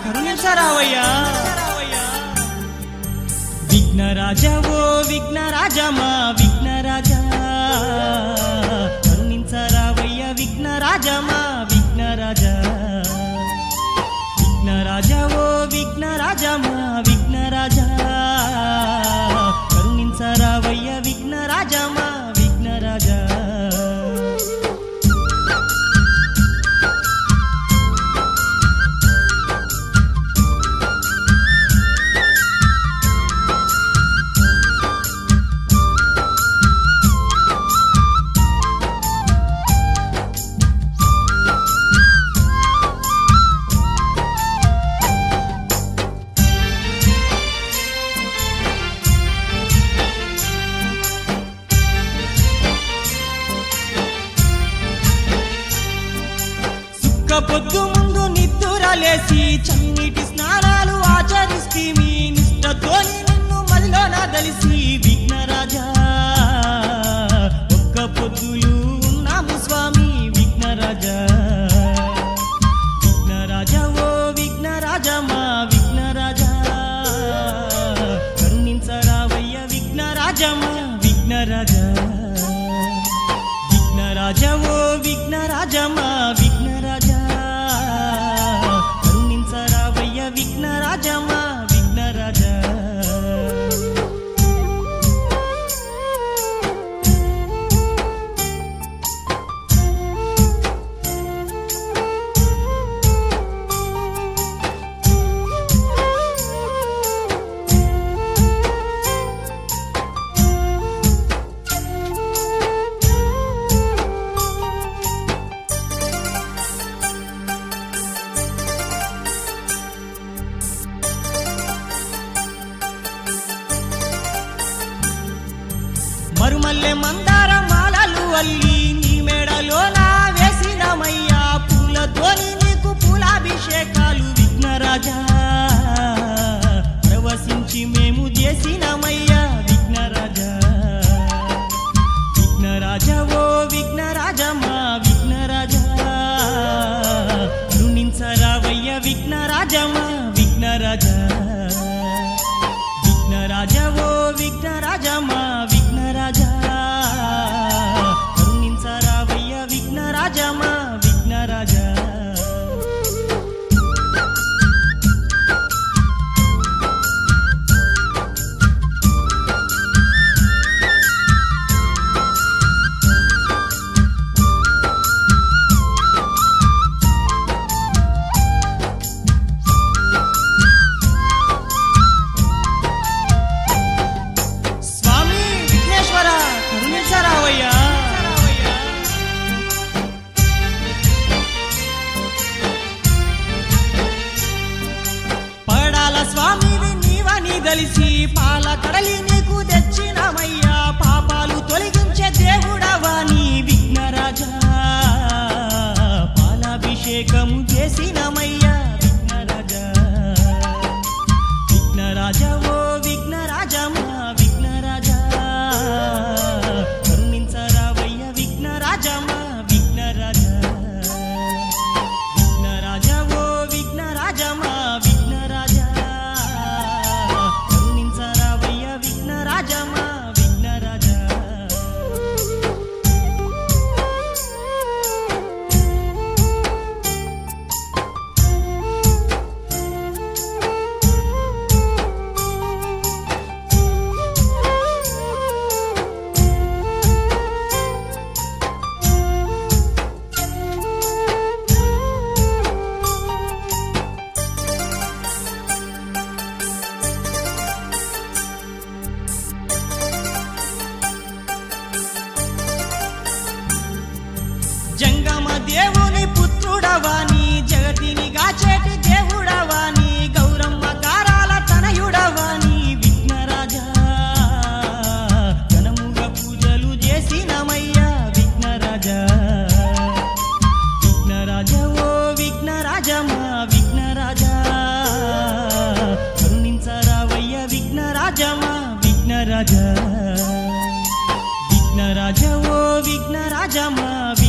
కరుణించరావయ్యా విఘ్నరాజ ఓ విఘ్నరాజ మా విఘ్నరాజ కరుణించరావయ్య విఘ్నరాజ మా విఘ్నరాజ విఘ్నరాజ ఓ విఘ్నరాజ మా విఘ్నరాజ కరుణించరావయ్య విఘ్నరాజ మా విఘ్నరాజ సుక్క పొద్దు ముందు నిద్దురలేసి చన్నీటి స్నానాలు ఆచరిస్తే మీ నిష్టతోని నిన్ను మదిలోన దలిసి విఘ్నరాజా ఒక్క పొద్దులు ఉన్నాము స్వామి విఘ్నరాజా విఘ్నరాజా ఓ విఘ్నరాజా మా విఘ్నరాజా కరుణించరావయ్య విఘ్నరాజా మా విఘ్నరాజా విఘ్నరాజ ఓ విఘ్నరాజ మా విఘ్నరాజ కరుణించరావయ్య విఘ్నరాజ మా విఘ్నరాజ మరుమల్లె మందార మాలలు అల్లి నీ మెడలో నా వేసినమయ్యా పూలతోని నీకు పూలాభిషేకాలు విఘ్నరాజా ప్రవశించి మేము చేసినమయ్యా విఘ్నరాజా విఘ్నరాజ ఓ విఘ్నరాజ మా విఘ్నరాజ కరుణించరావయ్య విఘ్నరాజ మా విఘ్నరాజ విఘ్నరాజ ఓ విఘ్నరాజ మా విఘ్నరాజ కరుణించరావయ్య విఘ్నరాజ మా విఘ్నరాజ స్వామి విఘ్నేశ్వర కరుణించరావయ్యా పడాల స్వామివి నీవని దలిసి పాల కడలి నీకు తెచ్చినమయ్యా పాపాలు తొలగించే దేవుడవా నీ విఘ్నరాజా పాలాభిషేకం చేసినమయ్యా విఘ్నరాజా విఘ్నరాజ ఓ విఘ్నరాజ మా విఘ్నరాజ కరుణించరావయ్య విఘ్నరాజ మా విఘ్నరాజ విఘ్నరాజ ఓ విఘ్నరాజ మా విఘ్నరాజ కరుణించరావయ్య విఘ్నరాజ మా విఘ్నరాజ జంగమ దేవుని పుత్రుడవాని జగతిని గాచేటి దేవుడవాని గౌరమ్మ కారాల తనయుడవాని విఘ్నరాజా ఘనముగా పూజలు చేసినమయ్యా విఘ్నరాజా విఘ్నరాజ ఓ విఘ్నరాజ మా విఘ్నరాజా కరుణించరావయ్య విఘ్నరాజ మా విఘ్నరాజా విఘ్నరాజ ఓ విఘ్నరాజ మా